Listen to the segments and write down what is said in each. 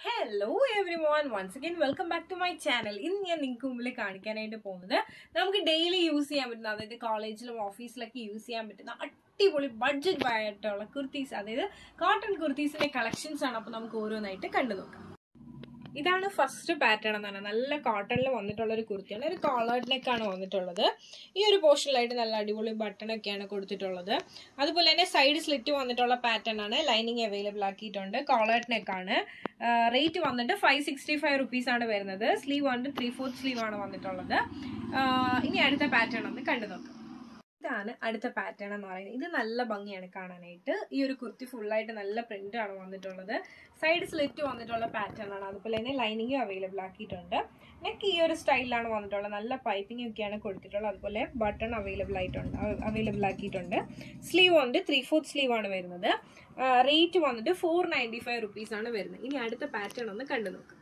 hello everyone once again welcome back to my channel ഇന്ന് ഞാൻ നിങ്ങൾക്ക് മുമ്പിൽ കാണിക്കാനായിട്ട് പോകുന്നത് നമുക്ക് ഡെയിലി യൂസ് ചെയ്യാൻ പറ്റുന്ന അതായത് കോളേജിലും ഓഫീസിലൊക്കെ യൂസ് ചെയ്യാൻ പറ്റുന്ന അടിപൊളി ബഡ്ജറ്റ് ആയിട്ടുള്ള കുർത്തീസ് അതായത് കോട്ടൺ കുർത്തീസിന്റെ കളക്ഷൻസ് ആണ് അപ്പോൾ നമുക്ക് ഓരോന്നായിട്ട് കണ്ടു നോക്കാം ഇതാണ് ഫസ്റ്റ് പാറ്റേൺ എന്ന് പറഞ്ഞാൽ നല്ല കോട്ടണിൽ വന്നിട്ടുള്ള ഒരു കുർത്തിയാണ് ഒരു കോളേർഡ് നെക്കാണ് വന്നിട്ടുള്ളത് ഈ ഒരു പോർഷനിലായിട്ട് നല്ല അടിപൊളി ബട്ടൺ ഒക്കെയാണ് കൊടുത്തിട്ടുള്ളത് അതുപോലെ തന്നെ സൈഡ് സ്ലിറ്റ് വന്നിട്ടുള്ള പാറ്റേൺ ആണ് ലൈനിങ് അവൈലബിൾ ആക്കിയിട്ടുണ്ട് കോളേർഡ് നെക്കാണ് റേറ്റ് വന്നിട്ട് ഫൈവ് സിക്സ്റ്റി ഫൈവ് റുപ്പീസ് ആണ് വരുന്നത് സ്ലീവ് വന്നിട്ട് ത്രീ ഫോർത്ത് സ്ലീവ് ആണ് വന്നിട്ടുള്ളത് ഇനി അടുത്ത പാറ്റേൺ ഒന്ന് കണ്ടു നോക്കാം ഇതാണ് അടുത്ത പാറ്റേൺ എന്ന് പറയുന്നത് ഇത് നല്ല ഭംഗിയാണ് കാണാനായിട്ട് ഈ ഒരു കുർത്തി ഫുള്ളായിട്ട് നല്ല പ്രിന്റ് ആണ് വന്നിട്ടുള്ളത് സൈഡ് സ്ലിറ്റ് വന്നിട്ടുള്ള പാറ്റേൺ ആണ് അതുപോലെ തന്നെ ലൈനിങ്ങും അവൈലബിൾ ആക്കിയിട്ടുണ്ട് നെക്ക് ഈ ഒരു സ്റ്റൈലിലാണ് വന്നിട്ടുള്ളത് നല്ല പൈപ്പിംഗ് ഒക്കെയാണ് കൊടുത്തിട്ടുള്ളത് അതുപോലെ ബട്ടൺ അവൈലബിൾ ആയിട്ടുണ്ട് അവൈലബിൾ ആക്കിയിട്ടുണ്ട് സ്ലീവ് വന്നിട്ട് ത്രീ ഫോർത്ത് സ്ലീവ് ആണ് വരുന്നത് റേറ്റ് വന്നിട്ട് ഫോർ നയൻറ്റി ഫൈവ് റുപ്പീസ് ആണ് വരുന്നത് ഇനി അടുത്ത പാറ്റേൺ ഒന്ന് കണ്ടു നോക്കാം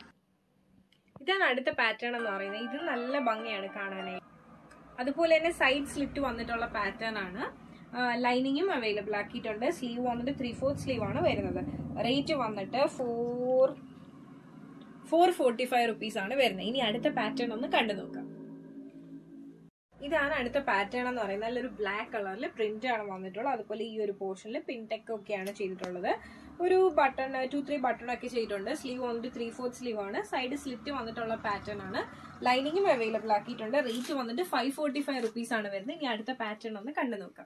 ഇതാണ് അടുത്ത പാറ്റേൺ എന്ന് പറയുന്നത് ഇത് നല്ല ഭംഗിയാണ് കാണാനായിട്ട് അതുപോലെ തന്നെ സൈഡ് സ്ലിറ്റ് വന്നിട്ടുള്ള പാറ്റേൺ ആണ് ലൈനിങ്ങും അവൈലബിൾ ആക്കിയിട്ടുണ്ട് സ്ലീവ് വന്നിട്ട് ത്രീ ഫോർത്ത് സ്ലീവ് ആണ് വരുന്നത് റേറ്റ് വന്നിട്ട് four four forty five rupees ആണ് വരുന്നത് ഇനി അടുത്ത പാറ്റേൺ ഒന്ന് കണ്ടു നോക്കാം ഇതാണ് അടുത്ത പാറ്റേൺ എന്ന് പറയുന്നത് നല്ലൊരു ബ്ലാക്ക് കളറിൽ പ്രിന്റ് ആണ് വന്നിട്ടുള്ളത് അതുപോലെ ഈ ഒരു പോർഷനിൽ പിൻടെക് ഒക്കെയാണ് ചെയ്തിട്ടുള്ളത് ഒരു ബട്ടൺ ടു ത്രീ ബട്ടൺ ഒക്കെ ചെയ്തിട്ടുണ്ട് സ്ലീവ് വന്നിട്ട് ത്രീ ഫോർത്ത് സ്ലീവ് ആണ് സൈഡ് സ്ലിറ്റ് വന്നിട്ടുള്ള പാറ്റേൺ ആണ് ലൈനിങ്ങും അവൈലബിൾ ആക്കിയിട്ടുണ്ട് റേറ്റ് വന്നിട്ട് ഫൈവ് ഫോർട്ടി ഫൈവ് റുപ്പീസ് ആണ് വരുന്നത് ഇനി അടുത്ത പാറ്റേൺ ഒന്ന് കണ്ടു നോക്കാം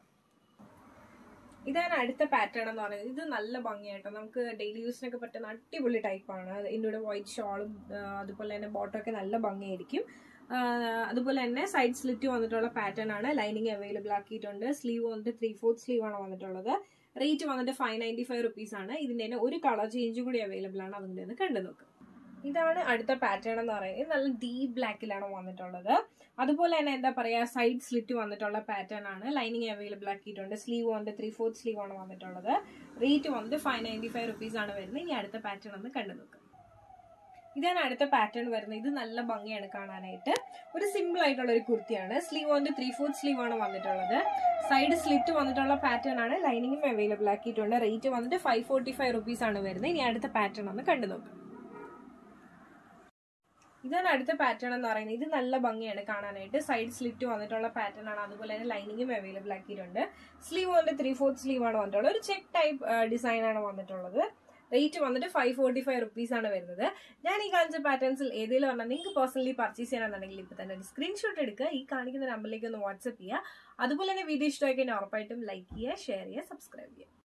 ഇതാണ് അടുത്ത പാറ്റേൺ എന്ന് പറയുന്നത് ഇത് നല്ല ഭംഗിയായിട്ടോ നമുക്ക് ഡെയിലി യൂസിനൊക്കെ പറ്റുന്ന അടിപൊളി ടൈപ്പാണ് ഇതിൻ്റെ കൂടെ വൈറ്റ് ഷോളും അതുപോലെ തന്നെ ബോട്ടമൊക്കെ നല്ല ഭംഗിയായിരിക്കും അതുപോലെ തന്നെ സൈഡ് സ്ലിറ്റ് വന്നിട്ടുള്ള പാറ്റേൺ ആണ് ലൈനിങ് അവൈലബിൾ ആക്കിയിട്ടുണ്ട് സ്ലീവ് വന്നിട്ട് ത്രീ ഫോർത്ത് സ്ലീവ് ആണ് വന്നിട്ടുള്ളത് റേറ്റ് വന്നിട്ട് ഫൈവ് നയൻറ്റി ഫൈവ് റുപ്പീസ് ആണ് ഇതിന്റെ തന്നെ ഒരു കളർ ചേഞ്ച് കൂടി അവൈലബിൾ ആണ് അതുകൊണ്ട് ഒന്ന് കണ്ടു നോക്കാം ഇതാണ് അടുത്ത പാറ്റേൺ എന്ന് പറയുന്നത് നല്ല ഡീപ് ബ്ലാക്കിലാണ് വന്നിട്ടുള്ളത് അതുപോലെ തന്നെ എന്താ പറയാ സൈഡ് സ്ലിറ്റ് വന്നിട്ടുള്ള പാറ്റേൺ ആണ് ലൈനിങ് അവൈലബിൾ ആക്കിയിട്ടുണ്ട് സ്ലീവ് വന്നിട്ട് ത്രീ ഫോർത്ത് സ്ലീവ് ആണ് വന്നിട്ടുള്ളത് റേറ്റ് വന്നിട്ട് ഫൈവ് നയൻറ്റി ഫൈവ് റുപ്പീസ് ആണ് വരുന്നത് ഇനി അടുത്ത പാറ്റേൺ ഒന്ന് കണ്ടു നോക്കാം ഇതാണ് അടുത്ത പാറ്റേൺ വരുന്നത് ഇത് നല്ല ഭംഗിയാണ് കാണാനായിട്ട് ഒരു സിമ്പിൾ ആയിട്ടുള്ള ഒരു കുർത്തിയാണ് സ്ലീവ് വന്നിട്ട് ത്രീ ഫോർത്ത് സ്ലീവ് ആണ് വന്നിട്ടുള്ളത് സൈഡ് സ്ലിറ്റ് വന്നിട്ടുള്ള പാറ്റേൺ ആണ് ലൈനിങ്ങും അവൈലബിൾ ആക്കിയിട്ടുണ്ട് റേറ്റ് വന്നിട്ട് ഫൈവ് ഫോർട്ടി ഫൈവ് റുപ്പീസ് ആണ് വരുന്നത് ഇനി അടുത്ത പാറ്റേൺ ഒന്ന് കണ്ടു നോക്കാം ഇതാണ് അടുത്ത പാറ്റേൺ എന്ന് പറയുന്നത് ഇത് നല്ല ഭംഗിയാണ് കാണാനായിട്ട് സൈഡ് സ്ലിറ്റ് വന്നിട്ടുള്ള പാറ്റേൺ ആണ് അതുപോലെ തന്നെ ലൈനിങ്ങും അവൈലബിൾ ആക്കിയിട്ടുണ്ട് സ്ലീവ് വന്നിട്ട് ത്രീ ഫോർത്ത് സ്ലീവ് ആണ് വന്നിട്ടുള്ളത് ഒരു ചെക്ക് ടൈപ്പ് ഡിസൈൻ ആണ് വന്നിട്ടുള്ളത് റേറ്റ് വന്നിട്ട് ഫൈവ് ഫോർട്ടി ഫൈവ് റുപ്പീസ് ആണ് വരുന്നത് ഞാൻ ഈ കാണിച്ച പാറ്റേൺസിൽ ഏതെങ്കിലും പറഞ്ഞാൽ നിങ്ങൾക്ക് പേഴ്സണലി പർച്ചേസ് ചെയ്യണമെന്നുണ്ടെങ്കിൽ ഇപ്പോൾ തന്നെ ഒരു സ്ക്രീൻഷോട്ട് എടുക്കുക ഈ കാണിക്കുന്ന നമ്പറിലേക്ക് ഒന്ന് വാട്സപ്പ് ചെയ്യുക അതുപോലെ തന്നെ വീഡിയോ ഇഷ്ടമായി കഴിഞ്ഞാൽ ഉറപ്പായിട്ടും ലൈക്ക് ചെയ്യുക ഷെയർ ചെയ്യുക സബ്സ്ക്രൈബ് ചെയ്യുക